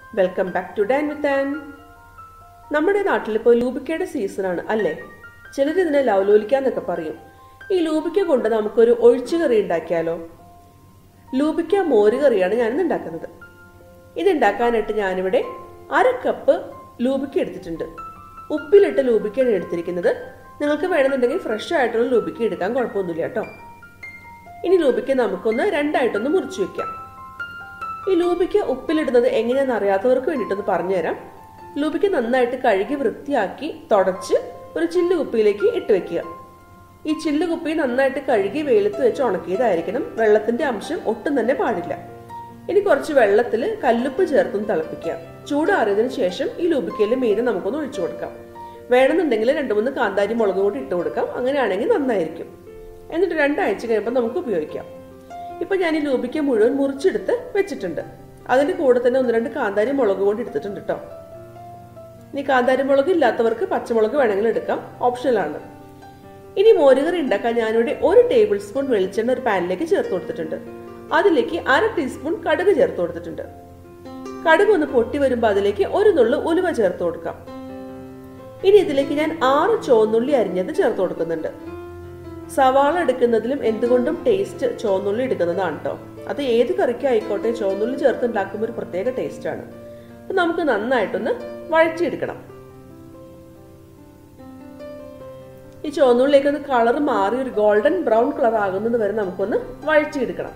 welcome back to Dan with Ann നമ്മുടെ നാട്ടിൽ ഇപ്പോൾ ലൂബിക്കയുടെ സീസണാണ് അല്ലേ ചിലർ ഇതിനെ ലവലോലിക്കാന്നൊക്കെ പറയും ഈ ലൂബിക്ക കൊണ്ട് നമുക്കൊരു ഒഴിച്ചുകറി ഉണ്ടാക്കിയാലോ ലൂബിക്ക മോര് കറിയാണ് ഞാനിന്ന് ഉണ്ടാക്കുന്നത് ഇതുണ്ടാക്കാനായിട്ട് ഞാനിവിടെ അര കപ്പ് ലൂബിക്ക എടുത്തിട്ടുണ്ട് ഉപ്പിലിട്ട ലൂബിക്കയാണ് എടുത്തിരിക്കുന്നത് നിങ്ങൾക്ക് വേണമെന്നുണ്ടെങ്കിൽ ഫ്രഷ് ആയിട്ടുള്ള ലൂബിക്ക എടുക്കാൻ കുഴപ്പമൊന്നുമില്ല കേട്ടോ ഇനി ലൂബിക്ക നമുക്കൊന്ന് രണ്ടായിട്ടൊന്ന് മുറിച്ചു വെക്കാം ഈ ലൂബിക്ക ഉപ്പിലിടുന്നത് എങ്ങനെയാണെന്ന് അറിയാത്തവർക്ക് വേണ്ടിയിട്ടൊന്ന് പറഞ്ഞുതരാം ലൂബിക്ക നന്നായിട്ട് കഴുകി വൃത്തിയാക്കി തുടച്ച് ഒരു ചില്ല് കുപ്പിയിലേക്ക് ഇട്ട് വെക്കുക ഈ ചില്ല് കുപ്പി നന്നായിട്ട് കഴുകി വെയിലത്ത് വെച്ച് ഉണക്കിയതായിരിക്കണം വെള്ളത്തിന്റെ അംശം ഒട്ടും തന്നെ പാടില്ല ഇനി കുറച്ച് വെള്ളത്തിൽ കല്ലുപ്പ് ചേർത്തും തിളപ്പിക്കുക ചൂടാറിയതിനു ശേഷം ഈ ലൂബിക്കയിൽ മീൻ നമുക്കൊന്ന് ഒഴിച്ചു കൊടുക്കാം വേണമെന്നുണ്ടെങ്കിൽ രണ്ട് മൂന്ന് കാന്താരി മുളക് കൂടി ഇട്ട് കൊടുക്കാം അങ്ങനെയാണെങ്കിൽ നന്നായിരിക്കും എന്നിട്ട് രണ്ടാഴ്ച കഴിയുമ്പോൾ നമുക്ക് ഉപയോഗിക്കാം ഇപ്പൊ ഞാൻ ഈ ലൂബിക്ക മുഴുവൻ മുറിച്ചെടുത്ത് വെച്ചിട്ടുണ്ട് അതിന്റെ കൂടെ തന്നെ ഒന്ന് രണ്ട് കാന്താരി മുളക് കൊണ്ട് എടുത്തിട്ടുണ്ട് കേട്ടോ ഇനി കാന്താരി മുളക് ഇല്ലാത്തവർക്ക് പച്ചമുളക് വേണമെങ്കിൽ എടുക്കാം ഓപ്ഷനിലാണ് ഇനി മോരുകറി ഉണ്ടാക്കാൻ ഞാനിവിടെ ഒരു ടേബിൾ സ്പൂൺ വെളിച്ചെണ്ണ ഒരു പാനിലേക്ക് ചേർത്ത് കൊടുത്തിട്ടുണ്ട് അതിലേക്ക് അര ടീസ്പൂൺ കടുക് ചേർത്ത് കൊടുത്തിട്ടുണ്ട് കടുക് ഒന്ന് പൊട്ടി വരുമ്പോൾ അതിലേക്ക് ഒരു നുള്ളു ഉലുവ ചേർത്ത് കൊടുക്കാം ഇനി ഇതിലേക്ക് ഞാൻ ആറ് ചുവന്നുള്ളി അരിഞ്ഞത് ചേർത്ത് കൊടുക്കുന്നുണ്ട് സവാള എടുക്കുന്നതിലും എന്തുകൊണ്ടും ടേസ്റ്റ് ചുവന്നുള്ളി എടുക്കുന്നതാണ് കേട്ടോ അത് ഏത് കറിക്കും ആയിക്കോട്ടെ ചുവന്നുള്ളി ചേർത്ത് ഉണ്ടാക്കുമ്പോൾ ഒരു പ്രത്യേക ടേസ്റ്റ് ആണ് അപ്പൊ നമുക്ക് നന്നായിട്ടൊന്ന് വഴറ്റിയെടുക്കണം ഈ ചുവന്നുള്ളിലേക്ക് ഒന്ന് കളർ മാറി ഒരു ഗോൾഡൻ ബ്രൗൺ കളർ ആകുന്നത് വരെ നമുക്കൊന്ന് വഴറ്റിയെടുക്കണം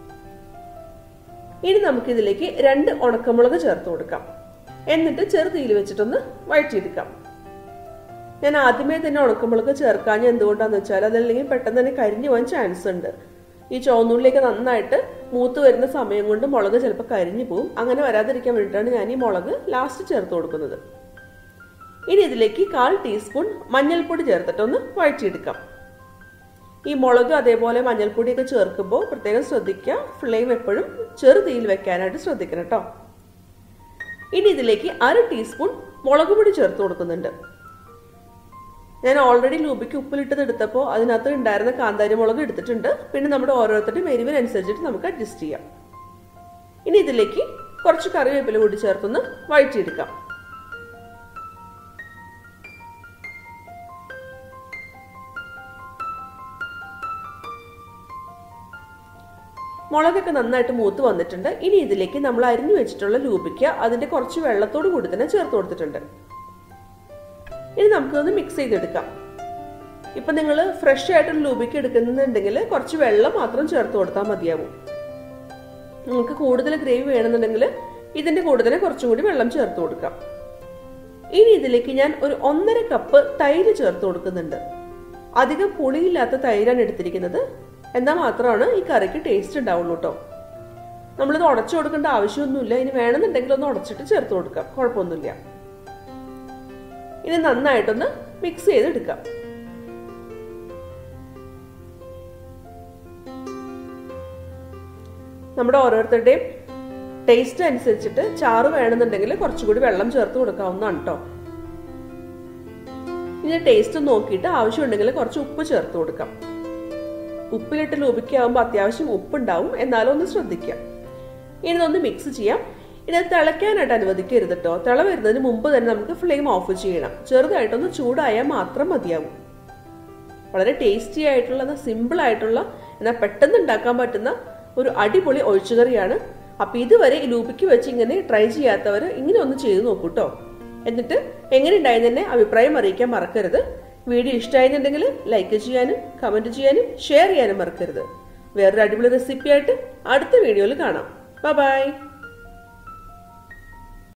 ഇനി നമുക്കിതിലേക്ക് രണ്ട് ഉണക്കമുളക് ചേർത്ത് കൊടുക്കാം എന്നിട്ട് ചെറുതീയിൽ വെച്ചിട്ടൊന്ന് വഴറ്റിയെടുക്കാം ഞാൻ ആദ്യമേ തന്നെ ഉണക്കമുളക് ചേർക്കാൻ എന്തുകൊണ്ടാന്ന് വെച്ചാൽ അതല്ലെങ്കിൽ പെട്ടെന്ന് തന്നെ കരിഞ്ഞു പോകാൻ ചാൻസ് ഉണ്ട് ഈ ചുവന്നുള്ളിലേക്ക് നന്നായിട്ട് മൂത്ത് വരുന്ന സമയം കൊണ്ട് മുളക് ചിലപ്പോൾ കരിഞ്ഞു പോകും അങ്ങനെ വരാതിരിക്കാൻ വേണ്ടിയിട്ടാണ് ഞാൻ ഈ മുളക് ലാസ്റ്റ് ചേർത്ത് കൊടുക്കുന്നത് ഇനി ഇതിലേക്ക് കാൽ ടീസ്പൂൺ മഞ്ഞൾപ്പൊടി ചേർത്തിട്ടൊന്ന് വഴറ്റിയെടുക്കാം ഈ മുളക് അതേപോലെ മഞ്ഞൾപ്പൊടിയൊക്കെ ചേർക്കുമ്പോൾ പ്രത്യേകം ശ്രദ്ധിക്കുക ഫ്ലെയിം എപ്പോഴും ചെറുതീയിൽ വെക്കാനായിട്ട് ശ്രദ്ധിക്കണം കേട്ടോ ഇനി ഇതിലേക്ക് അര ടീസ്പൂൺ മുളക് പൊടി ചേർത്ത് കൊടുക്കുന്നുണ്ട് ഞാൻ ഓൾറെഡി ലൂബിക്ക് ഉപ്പിലിട്ടത് എടുത്തപ്പോൾ അതിനകത്ത് ഉണ്ടായിരുന്ന കാന്താരി മുളക് എടുത്തിട്ടുണ്ട് പിന്നെ നമ്മുടെ ഓരോരുത്തരുടെയും എരിവിനനുസരിച്ചിട്ട് നമുക്ക് അഡ്ജസ്റ്റ് ചെയ്യാം ഇനി ഇതിലേക്ക് കുറച്ച് കറിവേപ്പില കൂടി ചേർത്തൊന്ന് വഴറ്റിയെടുക്കാം മുളകൊക്കെ നന്നായിട്ട് മൂത്ത് വന്നിട്ടുണ്ട് ഇനി ഇതിലേക്ക് നമ്മൾ അരിഞ്ഞു വെച്ചിട്ടുള്ള ലൂബിക്ക അതിന്റെ കുറച്ച് വെള്ളത്തോട് കൂടി തന്നെ ചേർത്ത് കൊടുത്തിട്ടുണ്ട് ഇനി നമുക്കൊന്ന് മിക്സ് ചെയ്തെടുക്കാം ഇപ്പൊ നിങ്ങൾ ഫ്രഷ് ആയിട്ടുള്ള ലൂബിക്ക് എടുക്കുന്നുണ്ടെങ്കിൽ കുറച്ച് വെള്ളം മാത്രം ചേർത്ത് കൊടുത്താൽ മതിയാവും നിങ്ങൾക്ക് കൂടുതൽ ഗ്രേവി വേണമെന്നുണ്ടെങ്കിൽ ഇതിന്റെ കൂടെ തന്നെ കുറച്ചും കൂടി വെള്ളം ചേർത്ത് കൊടുക്കാം ഇനി ഇതിലേക്ക് ഞാൻ ഒരു ഒന്നര കപ്പ് തൈര് ചേർത്ത് കൊടുക്കുന്നുണ്ട് അധികം പുളിയില്ലാത്ത തൈരാണ് എടുത്തിരിക്കുന്നത് എന്നാൽ മാത്രമാണ് ഈ കറിക്ക് ടേസ്റ്റ് ഉണ്ടാവുള്ളൂ കേട്ടോ നമ്മളിത് ഉടച്ചു കൊടുക്കേണ്ട ആവശ്യമൊന്നുമില്ല ഇനി വേണമെന്നുണ്ടെങ്കിൽ ഒന്ന് ഉടച്ചിട്ട് ചേർത്ത് കൊടുക്കാം കുഴപ്പമൊന്നുമില്ല ഇനി നന്നായിട്ടൊന്ന് മിക്സ് ചെയ്തെടുക്കാം നമ്മുടെ ഓരോരുത്തരുടെയും ടേസ്റ്റ് അനുസരിച്ചിട്ട് ചാറ് വേണമെന്നുണ്ടെങ്കിൽ കുറച്ചുകൂടി വെള്ളം ചേർത്ത് കൊടുക്കാവുന്നതാണ് കേട്ടോ ഇനി ടേസ്റ്റ് നോക്കിയിട്ട് ആവശ്യമുണ്ടെങ്കിൽ കുറച്ച് ഉപ്പ് ചേർത്ത് കൊടുക്കാം ഉപ്പിലിട്ട് ലൂപിക്കാവുമ്പോൾ അത്യാവശ്യം ഉപ്പുണ്ടാവും എന്നാലും ഒന്ന് ശ്രദ്ധിക്കാം ഇനി ഒന്ന് മിക്സ് ചെയ്യാം ഇനി അത് തിളയ്ക്കാനായിട്ട് അനുവദിക്കരുത് കേട്ടോ തിള വരുന്നതിന് മുമ്പ് തന്നെ നമുക്ക് ഫ്ലെയിം ഓഫ് ചെയ്യണം ചെറുതായിട്ടൊന്ന് ചൂടായാൽ മാത്രം മതിയാവും വളരെ ടേസ്റ്റി ആയിട്ടുള്ള സിമ്പിൾ ആയിട്ടുള്ള എന്നാൽ പെട്ടെന്ന് ഉണ്ടാക്കാൻ പറ്റുന്ന ഒരു അടിപൊളി ഒഴിച്ചുകറിയാണ് അപ്പൊ ഇതുവരെ ഈ ലൂപിക്ക് വെച്ച് ഇങ്ങനെ ട്രൈ ചെയ്യാത്തവർ ഇങ്ങനെ ഒന്ന് ചെയ്തു നോക്കൂ കേട്ടോ എന്നിട്ട് എങ്ങനെ ഉണ്ടായെന്നെ അഭിപ്രായം അറിയിക്കാൻ മറക്കരുത് വീഡിയോ ഇഷ്ടമായിരുന്നുണ്ടെങ്കിൽ ലൈക്ക് ചെയ്യാനും കമന്റ് ചെയ്യാനും ഷെയർ ചെയ്യാനും മറക്കരുത് വേറൊരു അടിപൊളി റെസിപ്പി ആയിട്ട് അടുത്ത വീഡിയോയിൽ കാണാം ബൈ